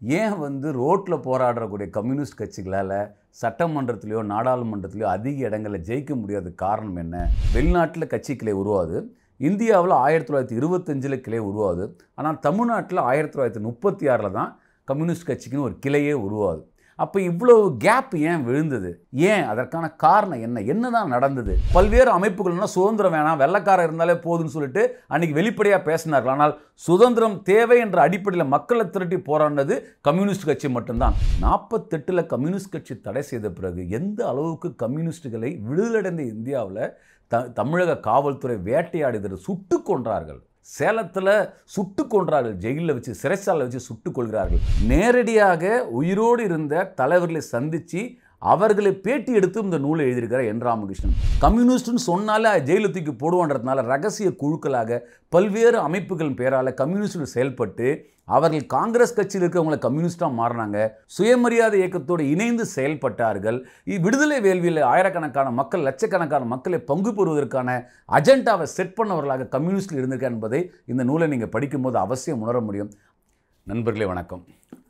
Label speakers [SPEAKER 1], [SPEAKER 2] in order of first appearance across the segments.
[SPEAKER 1] ஏன் வந்து ரோட்டில் போராடக்கூடிய கம்யூனிஸ்ட் கட்சிகளால் சட்டமன்றத்திலையோ நாடாளுமன்றத்திலையோ அதிக இடங்களில் ஜெயிக்க முடியாத காரணம் என்ன வெளிநாட்டில் கட்சி கிளை உருவாது இந்தியாவில் ஆயிரத்தி தொள்ளாயிரத்தி இருபத்தஞ்சில் கிளை உருவாது ஆனால் தமிழ்நாட்டில் ஆயிரத்தி தொள்ளாயிரத்தி முப்பத்தி ஆறில் தான் கம்யூனிஸ்ட் கட்சிக்குன்னு ஒரு கிளையே உருவாது அப்போ இவ்வளோ கேப் ஏன் விழுந்தது ஏன் அதற்கான காரணம் என்ன என்னதான் நடந்தது பல்வேறு அமைப்புகள்னா சுதந்திரம் வேணாம் வெள்ளக்காரர் இருந்தாலே போதும்னு சொல்லிட்டு அன்னைக்கு வெளிப்படையாக பேசினார்கள் ஆனால் சுதந்திரம் தேவை என்ற அடிப்படையில் மக்களை திரட்டி போராடினது கம்யூனிஸ்ட் கட்சி மட்டும்தான் நாற்பத்தெட்டில் கம்யூனிஸ்ட் கட்சி தடை செய்த பிறகு எந்த அளவுக்கு கம்யூனிஸ்டுகளை விடுதலடைந்த இந்தியாவில் த தமிழக காவல்துறை வேட்டையாடுகிறது சுட்டு கொன்றார்கள் சேலத்தில் சுட்டு கொன்றார்கள் ஜெயிலில் வச்சு சிறைச்சாலை வச்சு சுட்டு கொள்கிறார்கள் நேரடியாக உயிரோடு இருந்த தலைவர்களை சந்தித்து அவர்களை பேட்டி எடுத்து இந்த நூலை எழுதியிருக்கிறார் என் ராமகிருஷ்ணன் கம்யூனிஸ்ட்னு சொன்னாலே ஜெயிலில் தூக்கி போடுவான்றதுனால ரகசிய குழுக்களாக பல்வேறு அமைப்புகளின் பேரால் கம்யூனிஸ்டில் செயல்பட்டு அவர்கள் காங்கிரஸ் கட்சியில் இருக்கிறவங்களை கம்யூனிஸ்டாக மாறினாங்க சுயமரியாதை இயக்கத்தோடு இணைந்து செயல்பட்டார்கள் இ- விடுதலை வேள்வியில் ஆயிரக்கணக்கான மக்கள் லட்சக்கணக்கான மக்களை பங்கு பெறுவதற்கான அஜெண்டாவை செட் பண்ணவர்களாக கம்யூனிஸ்டில் இருந்திருக்க என்பதை இந்த நூலை நீங்கள் படிக்கும்போது அவசியம் உணர முடியும் நண்பர்களே வணக்கம்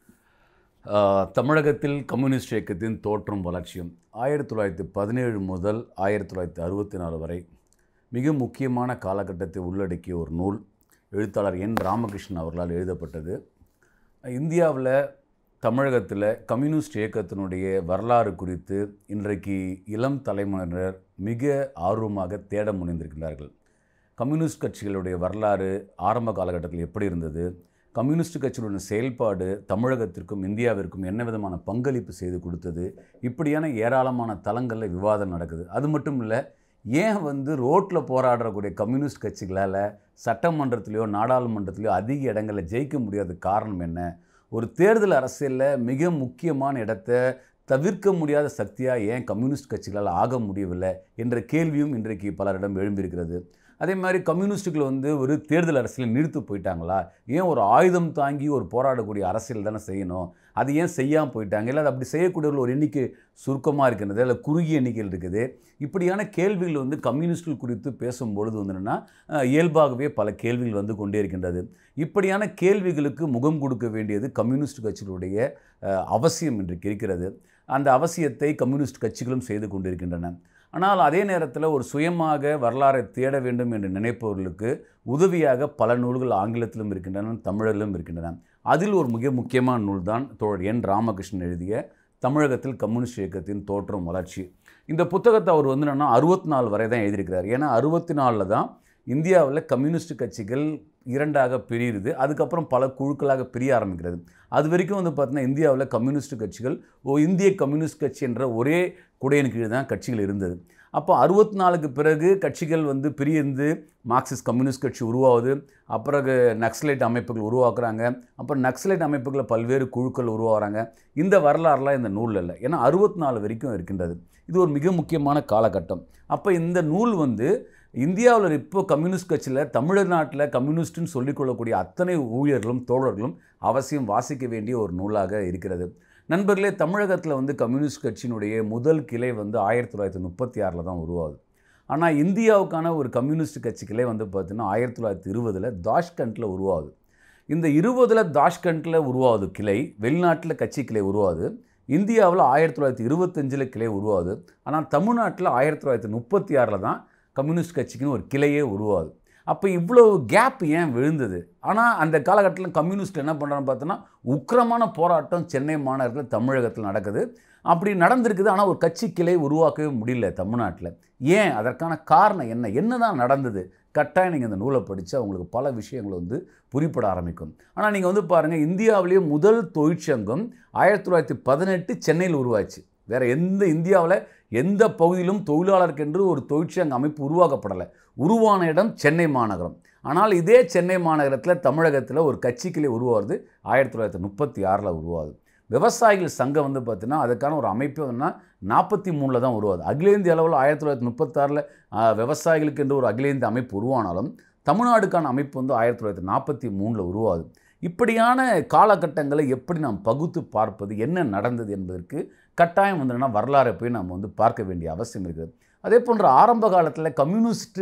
[SPEAKER 1] ஆஹ், தமிழகத்தில் கம்யூனிஸ்ட் இயக்கத்தின் தோற்றம் வளர்ச்சியும் ஆயிரத்தி தொள்ளாயிரத்தி பதினேழு முதல் ஆயிரத்தி தொள்ளாயிரத்தி அறுபத்தி நாலு வரை மிக முக்கியமான காலகட்டத்தை உள்ளடக்கிய ஒரு நூல் எழுத்தாளர் என் ராமகிருஷ்ணன் அவர்களால் எழுதப்பட்டது இந்தியாவில் தமிழகத்தில் கம்யூனிஸ்ட் இயக்கத்தினுடைய வரலாறு குறித்து இன்றைக்கு இளம் தலைமுறையினர் மிக ஆர்வமாக தேட முனைந்திருக்கிறார்கள் கம்யூனிஸ்ட் கட்சிகளுடைய வரலாறு ஆரம்ப காலகட்டத்தில் எப்படி இருந்தது கம்யூனிஸ்ட் கட்சிகளுடைய செயல்பாடு தமிழகத்திற்கும் இந்தியாவிற்கும் என்ன விதமான பங்களிப்பு செய்து கொடுத்தது இப்படியான ஏராளமான தளங்களில் விவாதம் நடக்குது அது மட்டும் இல்லை ஏன் வந்து ரோட்டில் போராடக்கூடிய கம்யூனிஸ்ட் கட்சிகளால் சட்டமன்றத்திலையோ நாடாளுமன்றத்திலையோ அதிக இடங்களில் ஜெயிக்க முடியாத காரணம் என்ன ஒரு தேர்தல் அரசியலில் மிக முக்கியமான இடத்தை தவிர்க்க முடியாத சக்தியாக ஏன் கம்யூனிஸ்ட் கட்சிகளால் ஆக முடியவில்லை என்ற கேள்வியும் இன்றைக்கு பலரிடம் எழும்பியிருக்கிறது அதே மாதிரி கம்யூனிஸ்ட்டுகள் வந்து ஒரு தேர்தல் அரசியலை நிறுத்து போயிட்டாங்களா ஏன் ஒரு ஆயுதம் தாங்கி ஒரு போராடக்கூடிய அரசியல் தானே செய்யணும் அது ஏன் செய்யாமல் போயிட்டாங்க இல்லை அது அப்படி செய்யக்கூடியவர்கள் ஒரு எண்ணிக்கை சுருக்கமாக இருக்கின்றது இல்லை குறுகிய எண்ணிக்கையில் இருக்குது இப்படியான கேள்விகள் வந்து கம்யூனிஸ்ட்கள் குறித்து பேசும்பொழுது வந்து என்னென்னா அஹ், இயல்பாகவே பல கேள்விகள் வந்து கொண்டே இருக்கின்றது இப்படியான கேள்விகளுக்கு முகம் கொடுக்க வேண்டியது கம்யூனிஸ்ட் கட்சிகளுடைய அஹ், அவசியம் இன்றைக்கு இருக்கிறது அந்த அவசியத்தை கம்யூனிஸ்ட் கட்சிகளும் செய்து கொண்டிருக்கின்றன ஆனால் அதே நேரத்தில் ஒரு சுயமாக வரலாறை தேட வேண்டும் என்று நினைப்பவர்களுக்கு உதவியாக பல நூல்கள் ஆங்கிலத்திலும் இருக்கின்றன தமிழிலும் இருக்கின்றன அதில் ஒரு மிக முக்கியமான நூல் தான் தோழர் என் ராமகிருஷ்ணன் எழுதிய தமிழகத்தில் கம்யூனிஸ்ட் இயக்கத்தின் தோற்றம் வளர்ச்சி இந்த புத்தகத்தை அவர் வந்து என்னன்னா அறுபத்தி நாலு வரை தான் எழுதியிருக்கிறார் ஏன்னா அறுபத்தி நாலில் தான் இந்தியாவில் கம்யூனிஸ்ட் கட்சிகள் இரண்டாக பிரியுது அதுக்கப்புறம் பல குழுக்களாக பிரிய ஆரம்பிக்கிறது அது வரைக்கும் வந்து பார்த்தீங்கன்னா இந்தியாவில் கம்யூனிஸ்ட் கட்சிகள் ஓ இந்திய கம்யூனிஸ்ட் கட்சி என்ற ஒரே குடையின் கீழ் தான் கட்சிகள் இருந்தது அப்போ அறுபத்தி நாலுக்கு பிறகு கட்சிகள் வந்து பிரிந்து மார்க்சிஸ்ட் கம்யூனிஸ்ட் கட்சி உருவாகுது அப்புறம் நக்சலைட் அமைப்புகள் உருவாக்குறாங்க அப்புறம் நக்சலைட் அமைப்புகளில் பல்வேறு குழுக்கள் உருவாகிறாங்க இந்த வரலாறுலாம் இந்த நூலில் இல்லை ஏன்னா அறுபத்தி நாலு வரைக்கும் இருக்கின்றது இது ஒரு மிக முக்கியமான காலகட்டம் அப்போ இந்த நூல் வந்து இந்தியாவில் இப்போ கம்யூனிஸ்ட் கட்சியில் தமிழ்நாட்டில் கம்யூனிஸ்ட்னு சொல்லிக்கொள்ளக்கூடிய அத்தனை ஊழியர்களும் தோழர்களும் அவசியம் வாசிக்க வேண்டிய ஒரு நூலாக இருக்கிறது நண்பர்களே தமிழகத்தில் வந்து கம்யூனிஸ்ட் கட்சியினுடைய முதல் கிளை வந்து ஆயிரத்தி தொள்ளாயிரத்தி முப்பத்தி ஆறில் தான் உருவாகுது ஆனால் இந்தியாவுக்கான ஒரு கம்யூனிஸ்ட் கட்சி கிளை வந்து பார்த்திங்கன்னா ஆயிரத்தி தொள்ளாயிரத்தி இருபதில் தாஷ்கண்டில் உருவாகுது இந்த இருபதில் தாஷ்கண்டில் உருவாகுது கிளை வெளிநாட்டில் கட்சி கிளை உருவாகுது இந்தியாவில் ஆயிரத்தி தொள்ளாயிரத்தி இருபத்தஞ்சில் கிளை உருவாகுது ஆனால் தமிழ்நாட்டில் ஆயிரத்தி தொள்ளாயிரத்தி முப்பத்தி ஆறில் தான் கம்யூனிஸ்ட் கட்சிக்குன்னு ஒரு கிளையே உருவாகுது அப்போ இவ்வளோ கேப் ஏன் விழுந்தது ஆனால் அந்த காலகட்டத்தில் கம்யூனிஸ்ட் என்ன பண்ணுறான்னு பார்த்தோன்னா உக்கிரமான போராட்டம் சென்னை மாநகரத்தில் தமிழகத்தில் நடக்குது அப்படி நடந்திருக்குது ஆனால் ஒரு கட்சி கிளை உருவாக்கவே முடியல தமிழ்நாட்டில் ஏன் அதற்கான காரணம் என்ன என்ன தான் நடந்தது கட்டாயம் நீங்கள் இந்த நூலை படித்தா உங்களுக்கு பல விஷயங்கள் வந்து புரிப்பட ஆரம்பிக்கும் ஆனால் நீங்கள் வந்து பாருங்கள் இந்தியாவிலேயே முதல் தொழிற்சங்கம் ஆயிரத்தி தொள்ளாயிரத்தி பதினெட்டு சென்னையில் உருவாச்சு வேறு எந்த இந்தியாவில் எந்த பகுதியிலும் தொழிலாளருக்கென்று ஒரு தொழிற்சங்க அமைப்பு உருவாக்கப்படலை உருவான இடம் சென்னை மாநகரம் ஆனால் இதே சென்னை மாநகரத்தில் தமிழகத்தில் ஒரு கட்சிக்கிளை உருவாகுது ஆயிரத்தி தொள்ளாயிரத்தி முப்பத்தி ஆறில் உருவாகுது விவசாயிகள் சங்கம் வந்து பார்த்தீங்கன்னா அதுக்கான ஒரு அமைப்பு வந்து நாற்பத்தி மூணில் தான் உருவாகுது அகில இந்திய அளவில் ஆயிரத்தி தொள்ளாயிரத்தி முப்பத்தாறில் விவசாயிகளுக்கு என்று ஒரு அகில இந்திய அமைப்பு உருவானாலும் தமிழ்நாடுக்கான அமைப்பு வந்து ஆயிரத்தி தொள்ளாயிரத்தி நாற்பத்தி மூணில் உருவாகுது இப்படியான காலகட்டங்களை எப்படி நாம் பகுத்து பார்ப்பது என்ன நடந்தது என்பதற்கு கட்டாயம் வந்து என்னன்னா வரலாறை போய் நாம் வந்து பார்க்க வேண்டிய அவசியம் இருக்குது அதே போன்ற ஆரம்ப காலத்தில் கம்யூனிஸ்ட்டு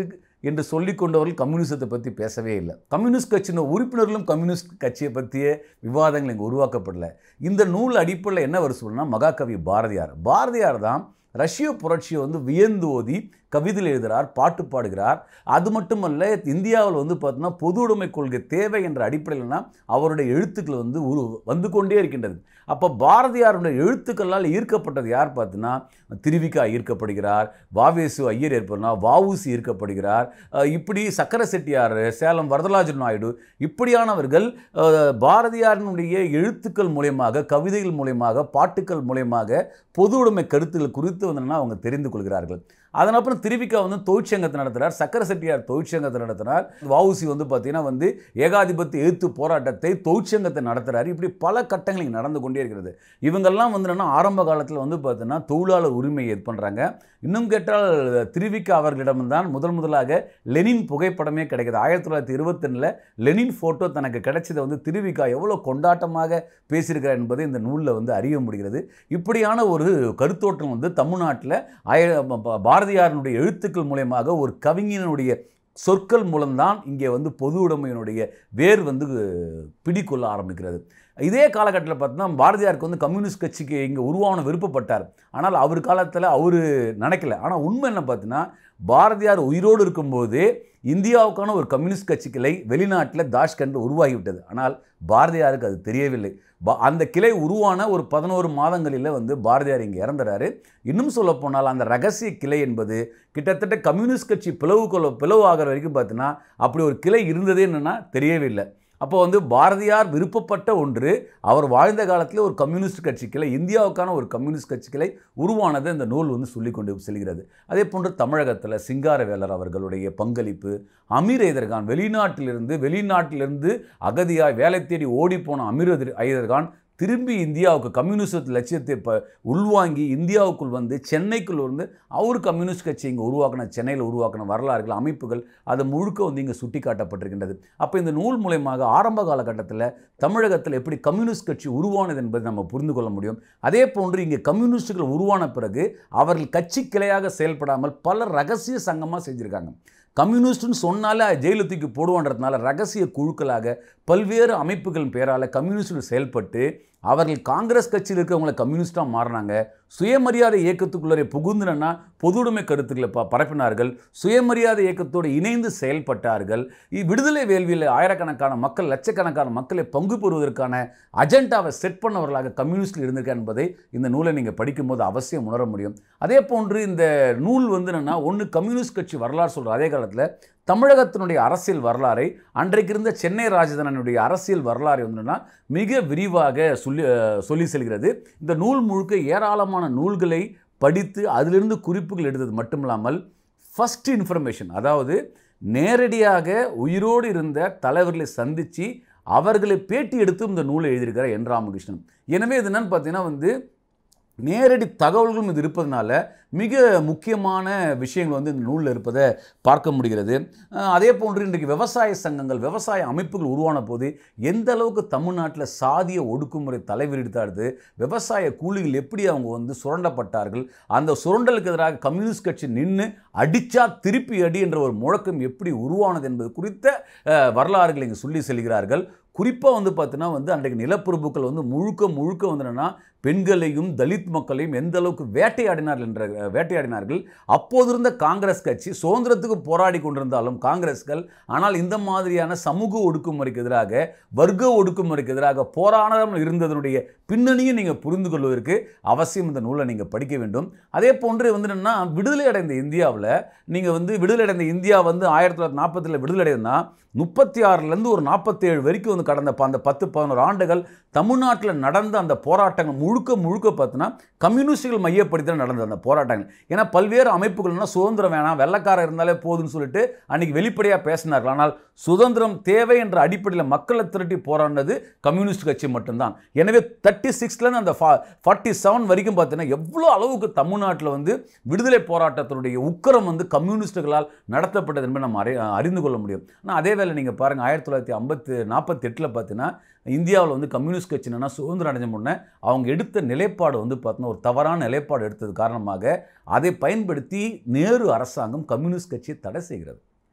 [SPEAKER 1] என்று சொல்லிக் கொண்டவர்கள் கம்யூனிசத்தை பற்றி பேசவே இல்லை கம்யூனிஸ்ட் கட்சியின் உறுப்பினர்களும் கம்யூனிஸ்ட் கட்சியை பற்றிய விவாதங்கள் இங்கே உருவாக்கப்படல இந்த நூல் அடிப்படையில் என்ன வரும் சொல்லணும்னா மகாகவி பாரதியார் பாரதியார் தான் ரஷ்ய புரட்சியை வந்து வியந்து ஓதி கவிதையில் எழுதுகிறார் பாட்டு பாடுகிறார் அது மட்டுமல்ல இந்தியாவில் வந்து பார்த்தோன்னா பொது உடைமை கொள்கை தேவை என்ற அடிப்படையில்னா அவருடைய எழுத்துக்கள் வந்து உரு வந்து கொண்டே இருக்கின்றது அப்போ பாரதியாருடைய எழுத்துக்களால் ஈர்க்கப்பட்டது யார் பார்த்தீங்கன்னா திருவிக்கா ஈர்க்கப்படுகிறார் வாவேசு ஐயர் ஏற்படுனா வாவுசி ஈர்க்கப்படுகிறார் அஹ் இப்படி சக்கர செட்டியார் சேலம் வரதராஜன் நாயுடு இப்படியானவர்கள் அஹ், பாரதியாரினுடைய எழுத்துக்கள் மூலியமாக கவிதைகள் மூலியமாக பாட்டுக்கள் மூலியமாக பொது உடைமை கருத்துக்கள் குறித்து வந்து அவங்க தெரிந்து கொள்கிறார்கள் அதன் அப்புறம் திருவிக்கா வந்து தொழிற்சங்கத்தை நடத்துகிறார் சக்கர செட்டியார் தொழிற்சங்கத்தை நடத்தினார் வவுசி வந்து பார்த்தீங்கன்னா வந்து ஏகாதிபத்திய எதிர்த்து போராட்டத்தை தொழிற்சங்கத்தை நடத்துகிறார் இப்படி பல கட்டங்கள் இங்கே நடந்து கொண்டே இருக்கிறது இவங்கெல்லாம் வந்து என்னன்னா ஆரம்ப காலத்தில் வந்து பார்த்தீங்கன்னா தொழிலாளர் உரிமையை இது பண்ணுறாங்க இன்னும் கேட்டால் திருவிக்கா அவர்களிடம்தான் முதல் முதலாக லெனின் புகைப்படமே கிடைக்குது ஆயிரத்தி தொள்ளாயிரத்தி இருபத்தொன்னில் லெனின் ஃபோட்டோ தனக்கு கிடைச்சதை வந்து திருவிக்கா எவ்வளோ கொண்டாட்டமாக பேசியிருக்கிறார் என்பதை இந்த நூலில் வந்து அறிய முடிகிறது இப்படியான ஒரு கருத்தோட்டம் வந்து தமிழ்நாட்டில் ஆய ப- பாரதியாரினுடைய எழுத்துக்கள் மூலயமாக ஒரு கவிஞனுடைய சொற்கள் மூலம்தான் இங்கே வந்து பொது உடைமையினுடைய வேர் வந்து பிடிக்கொள்ள ஆரம்பிக்கிறது இதே காலகட்டத்தில் பார்த்தோன்னா பாரதியாருக்கு வந்து கம்யூனிஸ்ட் கட்சிக்கு இங்கே உருவான விருப்பப்பட்டார் ஆனால் அவர் காலத்தில் அவர் நினைக்கல ஆனால் உண்மை என்ன பார்த்தீங்கன்னா பாரதியார் உயிரோடு இருக்கும்போது இந்தியாவுக்கான ஒரு கம்யூனிஸ்ட் கட்சி கிளை வெளிநாட்டில் தாஷ்கண்ட் உருவாகிவிட்டது ஆனால் பாரதியாருக்கு அது தெரியவில்லை பா அந்த கிளை உருவான ஒரு பதினோரு மாதங்களில் வந்து பாரதியார் இங்கே இறந்துறாரு இன்னும் சொல்ல போனால் அந்த ரகசிய கிளை என்பது கிட்டத்தட்ட கம்யூனிஸ்ட் கட்சி பிளவு கொள்ள பிளவு ஆகிற வரைக்கும் பார்த்தீங்கன்னா அப்படி ஒரு கிளை இருந்ததே என்னன்னா தெரியவே இல்லை அப்போ வந்து பாரதியார் விருப்பப்பட்ட ஒன்று அவர் வாழ்ந்த காலத்தில் ஒரு கம்யூனிஸ்ட் கட்சி கிளை இந்தியாவுக்கான ஒரு கம்யூனிஸ்ட் கட்சி கிளை உருவானதை இந்த நூல் வந்து சொல்லி கொண்டு செல்கிறது அதே போன்று தமிழகத்தில் சிங்காரவேலர் அவர்களுடைய பங்களிப்பு அமீர் ஐதர்கான் வெளிநாட்டிலிருந்து வெளிநாட்டிலிருந்து அகதியாய் வேலை தேடி ஓடிப்போன அமீர் ஐதர்- ஐதர்கான் திரும்பி இந்தியாவுக்கு கம்யூனிஸ்ட் லட்சியத்தை இப்போ உள்வாங்கி இந்தியாவுக்குள் வந்து சென்னைக்குள் வந்து அவர் கம்யூனிஸ்ட் கட்சி இங்கே உருவாக்கின சென்னையில் உருவாக்கின வரலாறுகள் அமைப்புகள் அது முழுக்க வந்து இங்கே சுட்டி காட்டப்பட்டிருக்கின்றது அப்போ இந்த நூல் மூலயமாக ஆரம்ப காலகட்டத்தில் தமிழகத்தில் எப்படி கம்யூனிஸ்ட் கட்சி உருவானது என்பதை நம்ம புரிந்து கொள்ள முடியும் அதே போன்று இங்கே கம்யூனிஸ்டுகள் உருவான பிறகு அவர்கள் கட்சி கிளையாக செயல்படாமல் பல ரகசிய சங்கமாக செஞ்சுருக்காங்க கம்யூனிஸ்ட்னு சொன்னாலே ஜெயிலு தூக்கி போடுவோன்றதுனால ரகசிய குழுக்களாக பல்வேறு அமைப்புகளின் பேரால் கம்யூனிஸ்டுகள் செயல்பட்டு அவர்கள் காங்கிரஸ் கட்சியில் இருக்கிறவங்கள கம்யூனிஸ்டாக மாறினாங்க சுயமரியாதை இயக்கத்துக்குள்ளே புகுந்துனா பொதுவுடைமை கருத்துக்களை ப பரப்பினார்கள் சுயமரியாதை இயக்கத்தோடு இணைந்து செயல்பட்டார்கள் இ- விடுதலை வேள்வியில் ஆயிரக்கணக்கான மக்கள் லட்சக்கணக்கான மக்களை பங்கு பெறுவதற்கான அஜெண்டாவை செட் பண்ணவர்களாக கம்யூனிஸ்டில் இருந்திருக்கா என்பதை இந்த நூலை நீங்கள் படிக்கும்போது அவசியம் உணர முடியும் அதே போன்று இந்த நூல் வந்து என்னென்னா ஒன்று கம்யூனிஸ்ட் கட்சி வரலாறு சொல்கிற அதே காலத்தில் தமிழகத்தினுடைய அரசியல் வரலாறை அன்றைக்கு இருந்த சென்னை ராஜதானியுடைய அரசியல் வரலாறை வந்துன்னா மிக விரிவாக சொல்லி அஹ், சொல்லி செல்கிறது இந்த நூல் முழுக்க ஏராளமான நூல்களை படித்து அதிலிருந்து குறிப்புகள் எடுத்தது மட்டுமில்லாமல் ஃபஸ்ட் இன்ஃபர்மேஷன் அதாவது நேரடியாக உயிரோடு இருந்த தலைவர்களை சந்தித்து அவர்களை பேட்டி எடுத்து இந்த நூலை எழுதியிருக்கிறார் என் ராமகிருஷ்ணன் எனவே இது என்னன்னு பார்த்தீங்கன்னா வந்து நேரடி தகவல்களும் இது இருப்பதனால மிக முக்கியமான விஷயங்கள் வந்து இந்த நூலில் இருப்பதை பார்க்க முடிகிறது அஹ் அதே போன்று இன்றைக்கு விவசாய சங்கங்கள் விவசாய அமைப்புகள் உருவான போது எந்த அளவுக்கு தமிழ்நாட்டில் சாதிய ஒடுக்குமுறை தலைவிரித்தாடுது விவசாய கூலிகள் எப்படி அவங்க வந்து சுரண்டப்பட்டார்கள் அந்த சுரண்டலுக்கு எதிராக கம்யூனிஸ்ட் கட்சி நின்று அடிச்சா திருப்பி அடி என்ற ஒரு முழக்கம் எப்படி உருவானது என்பது குறித்த அஹ், வரலாறுகளை இங்கே சொல்லி செல்கிறார்கள் குறிப்பாக வந்து பார்த்தீங்கன்னா வந்து அன்றைக்கு நிலப்பிரபுக்கள் வந்து முழுக்க முழுக்க வந்து என்னன்னா பெண்களையும் தலித் மக்களையும் எந்த அளவுக்கு வேட்டையாடினார்கள் என்ற அஹ், வேட்டையாடினார்கள் அப்போது இருந்த காங்கிரஸ் கட்சி சுதந்திரத்துக்கு போராடி கொண்டிருந்தாலும் காங்கிரஸ்கள் ஆனால் இந்த மாதிரியான சமூக ஒடுக்குமுறைக்கு எதிராக வர்க்க ஒடுக்குமுறைக்கு எதிராக போராடாமல் இருந்ததனுடைய பின்னணியை நீங்கள் புரிந்து கொள்வதற்கு அவசியம் இந்த நூலை நீங்கள் படிக்க வேண்டும் அதே போன்று வந்து என்னன்னா விடுதலை அடைந்த இந்தியாவில் நீங்கள் வந்து விடுதலை அடைந்த இந்தியா வந்து ஆயிரத்தி தொள்ளாயிரத்தி நாற்பத்தில் விடுதலை அடைந்தா முப்பத்தி ஆறுலேருந்து ஒரு நாற்பத்தேழு வரைக்கும் வந்து கடந்த ப- அந்த பத்து பதினோரு ஆண்டுகள் தமிழ்நாட்டில் நடந்த அந்த போராட்டங்கள் முழுக்க முழுக்க பார்த்தீங்கன்னா கம்யூனிஸ்டுகள் மையப்படுத்தி தான் நடந்தது அந்த போராட்டங்கள் ஏன்னா பல்வேறு அமைப்புகள்னா சுதந்திரம் வேணாம் வெள்ளக்காரர் இருந்தாலே போதும்னு சொல்லிட்டு அன்னைக்கு வெளிப்படையாக பேசினார்கள் ஆனால் சுதந்திரம் தேவை என்ற அடிப்படையில் மக்களை திரட்டி போராடினது கம்யூனிஸ்ட் கட்சி மட்டும்தான் எனவே தேர்ட்டி சிக்ஸ்லேருந்து அந்த ஃபார்ட்டி செவன் வரைக்கும் பார்த்தீங்கன்னா எவ்வளோ அளவுக்கு தமிழ்நாட்டில் வந்து விடுதலை போராட்டத்தினுடைய உக்கரம் வந்து கம்யூனிஸ்டுகளால் நடத்தப்பட்டது என்பதை நம்ம அறி அறிந்து கொள்ள முடியும் ஆனால் அதே வேளை நீங்கள் பாருங்கள் ஆயிரத்தி தொள்ளாயிரத்தி ஐம்பத்து நாற்பத்தெட்டில் பார்த்தீங்கன்னா இந்தியாவில் வந்து கம்யூனிஸ்ட் கட்சி என்னன்னா சுதந்திரம் அடைஞ்ச முன்னே அவங்க எடுத்த நிலைப்பாடு வந்து பார்த்தீங்கன்னா ஒரு தவறான நிலைப்பாடு எடுத்தது காரணமாக அதை பயன்படுத்தி நேரு அரசாங்கம் கம்யூனிஸ்ட் கட்சியை தடை செய்கிறது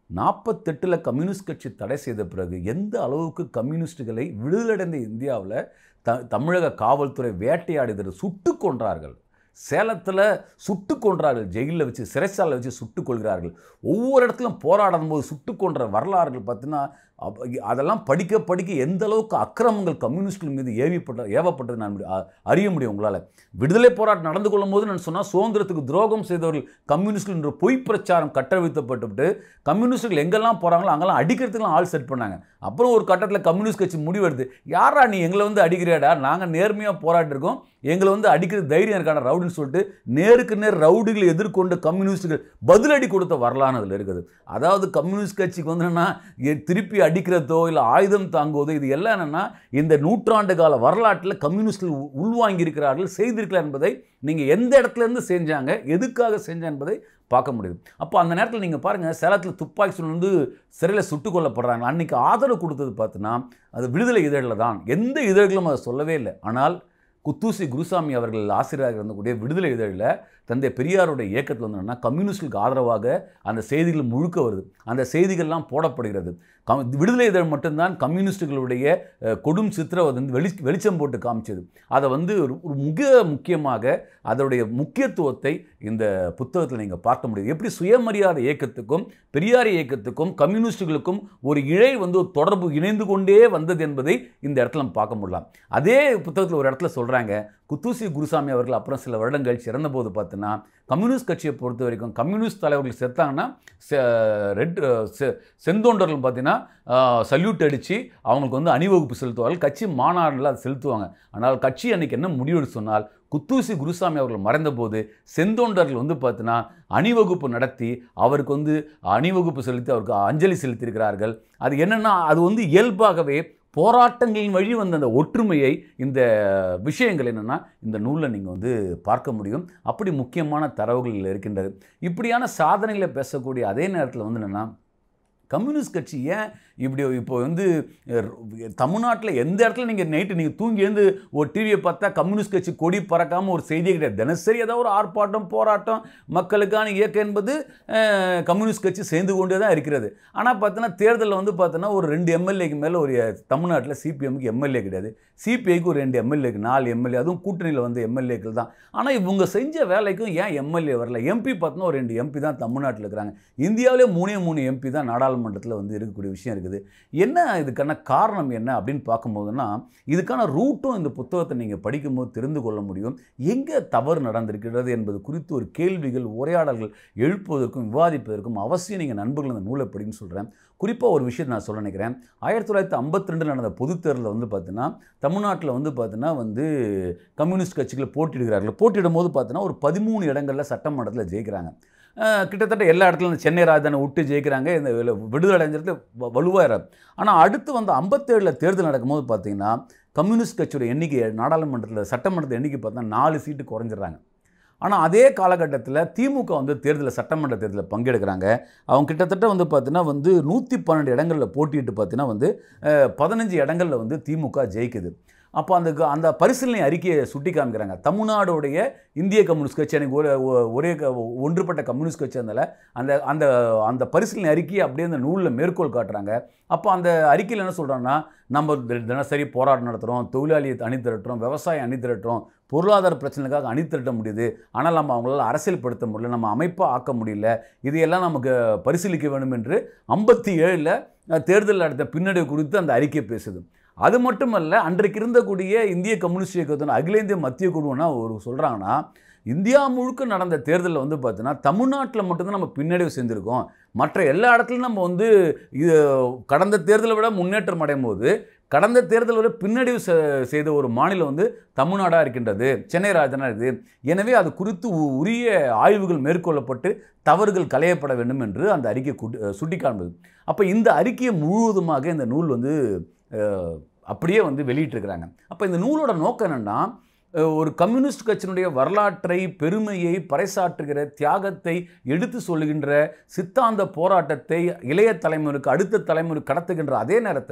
[SPEAKER 1] நாற்பத்தெட்டில் கம்யூனிஸ்ட் கட்சி தடை செய்த பிறகு எந்த அளவுக்கு கம்யூனிஸ்டுகளை விடுதலடைந்த இந்தியாவில் த தமிழக காவல்துறை வேட்டையாடுகிறது சுட்டு கொன்றார்கள் சேலத்தில் சுட்டு கொன்றார்கள் ஜெயிலில் வச்சு சிறைச்சாலை வச்சு சுட்டு கொள்கிறார்கள் ஒவ்வொரு இடத்துலையும் போராடும் போது சுட்டு கொன்ற வரலாறுகள் பார்த்தீங்கன்னா அப்ப அதெல்லாம் படிக்க படிக்க எந்த அளவுக்கு அக்கிரமங்கள் கம்யூனிஸ்ட்கள் மீது ஏவிப்பட்ட ஏவப்பட்டது நான் அ- அறிய முடியும் உங்களால் விடுதலை போராட்டம் நடந்து கொள்ளும் போது நான் சொன்னால் சுதந்திரத்துக்கு துரோகம் செய்தவர்கள் கம்யூனிஸ்ட்கள் என்ற பொய் பிரச்சாரம் கட்டவிழ்த்தப்பட்டுவிட்டு கம்யூனிஸ்டுகள் எங்கெல்லாம் போகிறாங்களோ அங்கெல்லாம் அடிக்கிறதுக்குலாம் ஆள் செட் பண்ணாங்க அப்புறம் ஒரு கட்டத்தில் கம்யூனிஸ்ட் கட்சி முடிவெடுத்து யாரா நீ எங்களை வந்து அடிக்கிறியாடா நாங்கள் நேர்மையாக போராட்டிருக்கோம் எங்களை வந்து அடிக்கிற தைரியம் இருக்கான ரவுடின்னு சொல்லிட்டு நேருக்கு நேர் ரவுடிகளை எதிர்கொண்டு கம்யூனிஸ்டுகள் பதிலடி கொடுத்த வரலாறு அதில் இருக்குது அதாவது கம்யூனிஸ்ட் கட்சிக்கு வந்து என்னன்னா எ- திருப்பி அடிக்கிறதோ இல்லை ஆயுதம் தாங்குவதோ இது எல்லாம் என்னன்னா இந்த நூற்றாண்டு கால வரலாற்றில் கம்யூனிஸ்டுகள் உ- உள்வாங்கியிருக்கிறார்கள் செய்திருக்கிறார் என்பதை நீங்கள் எந்த இடத்துல இருந்து செஞ்சாங்க எதுக்காக செஞ்சாங்க என்பதை பார்க்க முடியுது அப்போ அந்த நேரத்தில் நீங்கள் பாருங்கள் சேலத்தில் துப்பாக்கி சூடு வந்து சிறையில் சுட்டுக் கொல்லப்படுறாங்க அன்னைக்கு ஆதரவு கொடுத்தது பார்த்தீங்கன்னா அது விடுதலை இதழில் தான் எந்த இதழ்களும் அதை சொல்லவே இல்லை ஆனால் குத்தூசி குருசாமி அவர்கள் ஆசிரியராக இருந்தக்கூடிய விடுதலை இதழில் தந்தை பெரியாருடைய இயக்கத்தில் வந்து என்னன்னா கம்யூனிஸ்டுகளுக்கு ஆதரவாக அந்த செய்திகள் முழுக்க வருது அந்த செய்திகள்லாம் போடப்படுகிறது கம் விடுதலை இதழ் மட்டும்தான் கம்யூனிஸ்டுகளுடைய அஹ், கொடும் சித்திரவதை வந்து வெளி வெளிச்சம் போட்டு காமிச்சது அதை வந்து ஒரு ஒரு மிக முக்கியமாக அதனுடைய முக்கியத்துவத்தை இந்த புத்தகத்தில் நீங்கள் பார்க்க முடியுது எப்படி சுயமரியாதை இயக்கத்துக்கும் பெரியார் இயக்கத்துக்கும் கம்யூனிஸ்டுகளுக்கும் ஒரு இழை வந்து ஒரு தொடர்பு இணைந்து கொண்டே வந்தது என்பதை இந்த இடத்துல நம்ம பார்க்க முடியலாம் அதே புத்தகத்தில் ஒரு இடத்துல சொல்கிறாங்க குத்தூசி குருசாமி அவர்கள் அப்புறம் சில வருடம் கழிச்சு இறந்தபோது பார்த்தீங்கன்னா கம்யூனிஸ்ட் கட்சியை பொறுத்த வரைக்கும் கம்யூனிஸ்ட் தலைவர்கள் செத்தாங்கன்னா செ- ரெட் செ- செந்தோண்டர்கள் பார்த்தீங்கன்னா சல்யூட் அடித்து அவங்களுக்கு வந்து அணிவகுப்பு செலுத்துவார்கள் கட்சி மாநாடுல அதை செலுத்துவாங்க ஆனால் கட்சி அன்னைக்கு என்ன முடிவெடுத்து சொன்னால் குத்தூசி குருசாமி அவர்கள் மறைந்தபோது செந்தோண்டர்கள் வந்து பார்த்தீங்கன்னா அணிவகுப்பு நடத்தி அவருக்கு வந்து அணிவகுப்பு செலுத்தி அவருக்கு அஞ்சலி செலுத்தியிருக்கிறார்கள் அது என்னென்னா அது வந்து இயல்பாகவே போராட்டங்களின் வழி வந்த அந்த ஒற்றுமையை இந்த விஷயங்கள் என்னென்னா இந்த நூலில் நீங்கள் வந்து பார்க்க முடியும் அப்படி முக்கியமான தரவுகள் இதில் இருக்கின்றது இப்படியான சாதனைகளை பேசக்கூடிய அதே நேரத்தில் வந்து என்னென்னா கம்யூனிஸ்ட் கட்சி ஏன் இப்படி இப்போ வந்து தமிழ்நாட்டில் எந்த இடத்துல நீங்கள் நைட்டு நீங்கள் தூங்கி எழுந்து ஒரு டிவியை பார்த்தா கம்யூனிஸ்ட் கட்சி கொடி பறக்காமல் ஒரு செய்தியே கிடையாது தினசரி ஏதோ ஒரு ஆர்ப்பாட்டம் போராட்டம் மக்களுக்கான இயக்கம் என்பது அஹ், கம்யூனிஸ்ட் கட்சி சேர்ந்து கொண்டே தான் இருக்கிறது ஆனால் பார்த்தோன்னா தேர்தலில் வந்து பார்த்தோன்னா ஒரு ரெண்டு எம்எல்ஏக்கு மேலே ஒரு தமிழ்நாட்டில் சிபிஎம்க்கு எம்எல்ஏ கிடையாது சிபிஐக்கு ஒரு ரெண்டு எம்எல்ஏக்கு நாலு எம்எல்ஏ அதுவும் கூட்டணியில் வந்து எம்எல்ஏக்கள் தான் ஆனால் இவங்க செஞ்ச வேலைக்கும் ஏன் எம்எல்ஏ வரல எம்பி பார்த்தோன்னா ஒரு ரெண்டு எம்பி தான் தமிழ்நாட்டில் இருக்கிறாங்க இந்தியாவிலே மூணே மூணு எம்பி தான் நாடாளுமன்றத்தில் வந்து இருக்கக்கூடிய விஷயம் இருக்குது என்ன இதுக்கான காரணம் என்ன அப்படின்னு பார்க்கும்போதுன்னா இதுக்கான ரூட்டும் இந்த புத்தகத்தை நீங்கள் படிக்கும்போது தெரிந்து கொள்ள முடியும் எங்கே தவறு நடந்திருக்கிறது என்பது குறித்து ஒரு கேள்விகள் உரையாடல்கள் எழுப்புவதற்கும் விவாதிப்பதற்கும் அவசியம் நீங்கள் நண்பர்கள் அந்த நூலை படின்னு சொல்கிறேன் குறிப்பாக ஒரு விஷயத்தை நான் சொல்ல நினைக்கிறேன் ஆயிரத்தி தொள்ளாயிரத்தி ஐம்பத்தி ரெண்டில் நடந்த பொதுத் தேர்தலில் வந்து பார்த்தீங்கன்னா தமிழ்நாட்டில் வந்து பார்த்தீங்கன்னா வந்து கம்யூனிஸ்ட் கட்சிகள் போட்டியிடுகிறார்கள் போட்டியிடும் போது பார்த்தீங்கன்னா ஒரு பதிமூணு இடங்களில் சட்டமன்றத்தில் ஜெயிக்கிறாங்க அஹ் கிட்டத்தட்ட எல்லா இடத்துலையும் இந்த சென்னை ராஜதானி விட்டு ஜெயிக்கிறாங்க இந்த வில- விடுதலை அடைஞ்சிருந்து வலுவாயிறார் ஆனால் அடுத்து வந்து ஐம்பத்தேழில் தேர்தல் நடக்கும்போது பார்த்தீங்கன்னா கம்யூனிஸ்ட் கட்சியோட எண்ணிக்கை நாடாளுமன்றத்தில் சட்டமன்றத்தில் எண்ணிக்கை பார்த்தா நாலு சீட்டு குறைஞ்சிடுறாங்க ஆனால் அதே காலகட்டத்தில் திமுக வந்து தேர்தலில் சட்டமன்ற தேர்தலில் பங்கெடுக்கிறாங்க அவங்க கிட்டத்தட்ட வந்து பார்த்தீங்கன்னா வந்து நூற்றி பன்னெண்டு இடங்களில் போட்டியிட்டு பார்த்தீங்கன்னா வந்து அஹ், பதினஞ்சு இடங்களில் வந்து திமுக ஜெயிக்குது அப்போ அந்த க- அந்த பரிசீலனை அறிக்கையை சுட்டி காமிக்கிறாங்க தமிழ்நாடுடைய இந்திய கம்யூனிஸ்ட் கட்சி எனக்கு ஒரு ஒ- ஒரே க- ஒன்றுபட்ட கம்யூனிஸ்ட் கட்சி இருந்தால அந்த அந்த அந்த பரிசீலனை அறிக்கையை அப்படியே அந்த நூலில் மேற்கோள் காட்டுறாங்க அப்போ அந்த அறிக்கையில் என்ன சொல்கிறாங்கன்னா நம்ம தி- தினசரி போராட்டம் நடத்துகிறோம் தொழிலாளியை அணி திரட்டுறோம் விவசாயம் அணி திரட்டுறோம் பொருளாதார பிரச்சனைக்காக அணி திரட்ட முடியுது ஆனால் நம்ம அவங்களால அரசியல்படுத்த முடியல நம்ம அமைப்பாக ஆக்க முடியல இதையெல்லாம் நமக்கு பரிசீலிக்க வேண்டும் என்று ஐம்பத்தி ஏழில் தேர்தல் நடத்த பின்னடைவு குறித்து அந்த அறிக்கை பேசுது அது மட்டுமல்ல அன்றைக்கு இருந்தக்கூடிய இந்திய கம்யூனிஸ்ட் இயக்கத்தின் அகில இந்திய மத்திய குழுனா ஒரு சொல்கிறாங்கன்னா இந்தியா முழுக்க நடந்த தேர்தலில் வந்து பார்த்தீங்கன்னா தமிழ்நாட்டில் மட்டும்தான் நம்ம பின்னடைவு செஞ்சுருக்கோம் மற்ற எல்லா இடத்துலையும் நம்ம வந்து இது கடந்த தேர்தலை விட முன்னேற்றம் அடையும் போது கடந்த தேர்தலை விட பின்னடைவு செ- செய்த ஒரு மாநிலம் வந்து தமிழ்நாடாக இருக்கின்றது சென்னை ராஜதானா இருக்குது எனவே அது குறித்து உ- உரிய ஆய்வுகள் மேற்கொள்ளப்பட்டு தவறுகள் களையப்பட வேண்டும் என்று அந்த அறிக்கை குட்டி- சுட்டி காண்பது அப்போ இந்த அறிக்கையை முழுவதுமாக இந்த நூல் வந்து அஹ், அப்படியே வந்து வெளியிட்டிருக்கிறாங்க அப்போ இந்த நூலோட நோக்கம் என்னென்னா அஹ், ஒரு கம்யூனிஸ்ட் கட்சியினுடைய வரலாற்றை பெருமையை பறைசாற்றுகிற தியாகத்தை எடுத்து சொல்லுகின்ற சித்தாந்த போராட்டத்தை இளைய தலைமுறைக்கு அடுத்த தலைமுறை கடத்துகின்ற அதே நேரத்தில்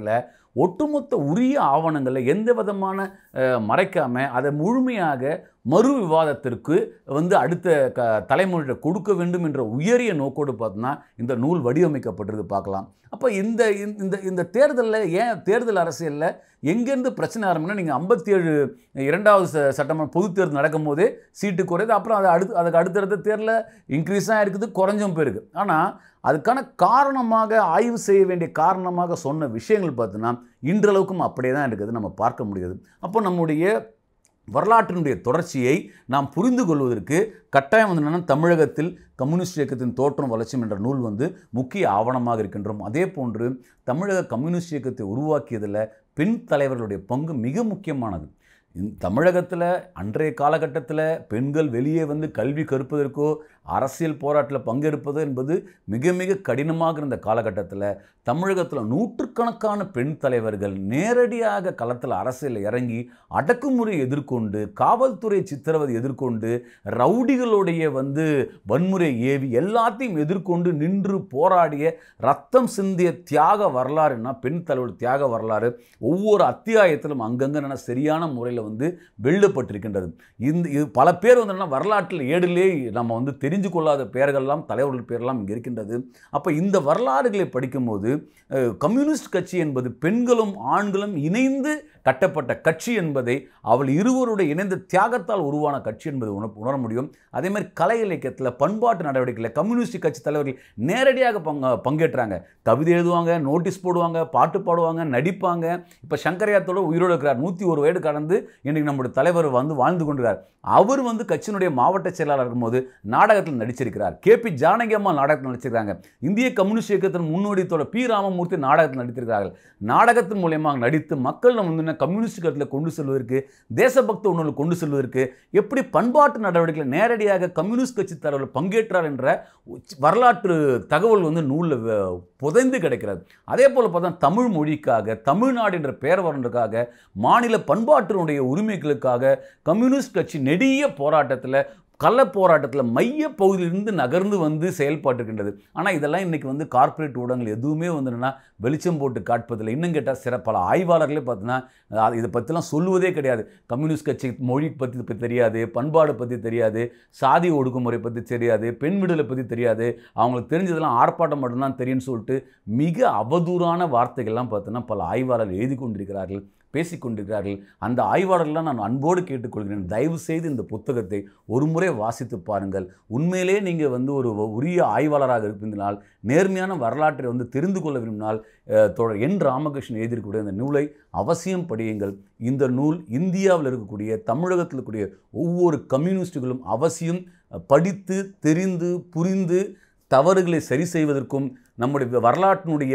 [SPEAKER 1] ஒட்டுமொத்த உரிய ஆவணங்களை எந்த விதமான அஹ், மறைக்காம அதை முழுமையாக மறு விவாதத்திற்கு வந்து அடுத்த க தலைமுறையிட்ட கொடுக்க வேண்டும் என்ற உயரிய நோக்கோடு பார்த்தோன்னா இந்த நூல் வடிவமைக்கப்பட்டிருக்கு பார்க்கலாம் அப்போ இந்த இந்த- இந்த இந்த தேர்தலில் ஏன் தேர்தல் அரசியலில் எங்கேருந்து பிரச்சனை ஆரம்பினா நீங்கள் ஐம்பத்தி ஏழு இரண்டாவது ச- சட்டமன்ற பொது தேர்தல் நடக்கும்போதே சீட்டு குறையுது அப்புறம் அது அடுத்து அதுக்கு அடுத்தடுத்த தேர்தலில் இன்க்ரீஸாக இருக்குது குறைஞ்சும் போயிருக்கு ஆனால் அதுக்கான காரணமாக ஆய்வு செய்ய வேண்டிய காரணமாக சொன்ன விஷயங்கள் பார்த்தீங்கன்னா இன்றளவுக்கும் அப்படியே தான் இருக்குது நம்ம பார்க்க முடியுது அப்போ நம்முடைய வரலாற்றினுடைய தொடர்ச்சியை நாம் புரிந்து கொள்வதற்கு கட்டாயம் வந்து என்னன்னா தமிழகத்தில் கம்யூனிஸ்ட் இயக்கத்தின் தோற்றம் வளர்ச்சியும் என்ற நூல் வந்து முக்கிய ஆவணமாக இருக்கின்றோம் அதே போன்று தமிழக கம்யூனிஸ்ட் இயக்கத்தை உருவாக்கியதில் பெண் தலைவர்களுடைய பங்கு மிக முக்கியமானது இந்த தமிழகத்தில் அன்றைய காலகட்டத்தில் பெண்கள் வெளியே வந்து கல்வி கற்பதற்கோ அரசியல் போராட்டத்தில் பங்கெடுப்பது என்பது மிக மிக கடினமாக இருந்த காலகட்டத்தில் தமிழகத்தில் நூற்றுக்கணக்கான பெண் தலைவர்கள் நேரடியாக களத்தில் அரசியலில் இறங்கி அடக்குமுறையை எதிர்கொண்டு காவல்துறை சித்திரவதை எதிர்கொண்டு ரவுடிகளுடைய வந்து வன்முறை ஏவி எல்லாத்தையும் எதிர்கொண்டு நின்று போராடிய ரத்தம் சிந்திய தியாக வரலாறுன்னா பெண் தலைவர் தியாக வரலாறு ஒவ்வொரு அத்தியாயத்திலும் அங்கங்கே என்ன சரியான முறையில் வந்து வெள்ளப்பட்டிருக்கின்றது இந்த இது பல பேர் வந்து என்னன்னா வரலாற்றில் ஏடிலே நம்ம வந்து தெரிஞ்சு கொள்ளாத பெயர்கள்லாம் தலைவர்கள் பேரெல்லாம் இங்கே இருக்கின்றது அப்போ இந்த வரலாறுகளை படிக்கும்போது அஹ், கம்யூனிஸ்ட் கட்சி என்பது பெண்களும் ஆண்களும் இணைந்து கட்டப்பட்ட கட்சி என்பதை அவள் இருவருடைய இணைந்த தியாகத்தால் உருவான கட்சி என்பதை உணர உணர முடியும் அதே மாதிரி கலை இலக்கியத்தில் பண்பாட்டு நடவடிக்கையில் கம்யூனிஸ்ட் கட்சி தலைவர்கள் நேரடியாக பங்க பங்கேற்றாங்க கவிதை எழுதுவாங்க நோட்டீஸ் போடுவாங்க பாட்டு பாடுவாங்க நடிப்பாங்க இப்போ சங்கரையாத்தோட உயிரோடு இருக்கிறார் நூற்றி ஒரு வயது கடந்து இன்றைக்கு நம்முடைய தலைவர் வந்து வாழ்ந்து கொண்டிருக்கார் அவர் வந்து கட்சியினுடைய மாவட்ட செயலாளர் இருக்கும்போது நாடகத்தில் நடிச்சிருக்கிறார் கேபி ஜானகி அம்மா நாடகத்தில் நடிச்சிருக்காங்க இந்திய கம்யூனிஸ்ட் இயக்கத்தின் முன்னோடித்தோட பி ராமமூர்த்தி நாடகத்தில் நடித்திருக்கிறார்கள் நாடகத்தின் மூலியமாக நடித்து மக்கள் நம்ம வந்து என்ன கம்யூனிஸ்ட் கருத்தில் கொண்டு செல்வதற்கு தேசபக்த உணர்வு கொண்டு செல்வதற்கு எப்படி பண்பாட்டு நடவடிக்கையில் நேரடியாக கம்யூனிஸ்ட் கட்சி தலைவர்கள் பங்கேற்றார் என்ற உச்ச- வரலாற்று தகவல் வந்து நூலில் புதைந்து கிடைக்கிறது அதே போல் பார்த்தா தமிழ் மொழிக்காக தமிழ்நாடு என்ற பெயர் வரன்றதுக்காக மாநில பண்பாட்டினுடைய உரிமைகளுக்காக கம்யூனிஸ்ட் கட்சி நெடிய போராட்டத்தில் கள்ள போராட்டத்தில் மைய பகுதியிலிருந்து நகர்ந்து வந்து செயல்பட்டுருக்கின்றது ஆனால் இதெல்லாம் இன்றைக்கி வந்து கார்ப்பரேட் ஊடகங்கள் எதுவுமே வந்து என்னன்னா வெளிச்சம் போட்டு காட்பதில்லை இன்னும் கேட்டால் சிற பல ஆய்வாளர்களே பார்த்தீங்கன்னா அது இதை பற்றிலாம் சொல்லுவதே கிடையாது கம்யூனிஸ்ட் கட்சி மொழி பற்றி பற்றி தெரியாது பண்பாடு பற்றி தெரியாது சாதி ஒடுக்குமுறை பற்றி தெரியாது பெண் விடுதலை பற்றி தெரியாது அவங்களுக்கு தெரிஞ்சதெல்லாம் ஆர்ப்பாட்டம் மட்டும்தான் தெரியும்னு சொல்லிட்டு மிக அவதூறான வார்த்தைகள்லாம் பார்த்தீங்கன்னா பல ஆய்வாளர்கள் எழுதி கொண்டிருக்கிறார்கள் பேசிக்கொண்டிருக்கிறார்கள் அந்த ஆய்வாளர்கள்லாம் நான் அன்போடு கேட்டுக்கொள்கிறேன் தயவு செய்து இந்த புத்தகத்தை ஒரு முறை வாசித்து பாருங்கள் உண்மையிலே நீங்கள் வந்து ஒரு உரிய ஆய்வாளராக இருப்பதனால் நேர்மையான வரலாற்றை வந்து தெரிந்து கொள்ள விரும்பினால் அஹ், தோழர் என் ராமகிருஷ்ணன் எழுதியிருக்கக்கூடிய அந்த நூலை அவசியம் படியுங்கள் இந்த நூல் இந்தியாவில் இருக்கக்கூடிய தமிழகத்தில் இருக்கக்கூடிய ஒவ்வொரு கம்யூனிஸ்டுகளும் அவசியம் அஹ், படித்து தெரிந்து புரிந்து தவறுகளை சரி செய்வதற்கும் நம்முடைய வரலாற்றினுடைய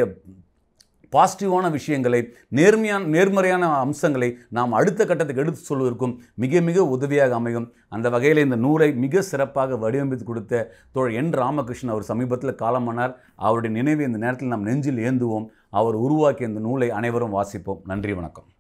[SPEAKER 1] பாசிட்டிவான விஷயங்களை நேர்மையான நேர்மறையான அம்சங்களை நாம் அடுத்த கட்டத்துக்கு எடுத்து சொல்வதற்கும் மிக மிக உதவியாக அமையும் அந்த வகையில் இந்த நூலை மிக சிறப்பாக வடிவமைத்து கொடுத்த தோழர் என் ராமகிருஷ்ணன் அவர் சமீபத்தில் காலமானார் அவருடைய நினைவை இந்த நேரத்தில் நாம் நெஞ்சில் ஏந்துவோம் அவர் உருவாக்கிய இந்த நூலை அனைவரும் வாசிப்போம் நன்றி வணக்கம்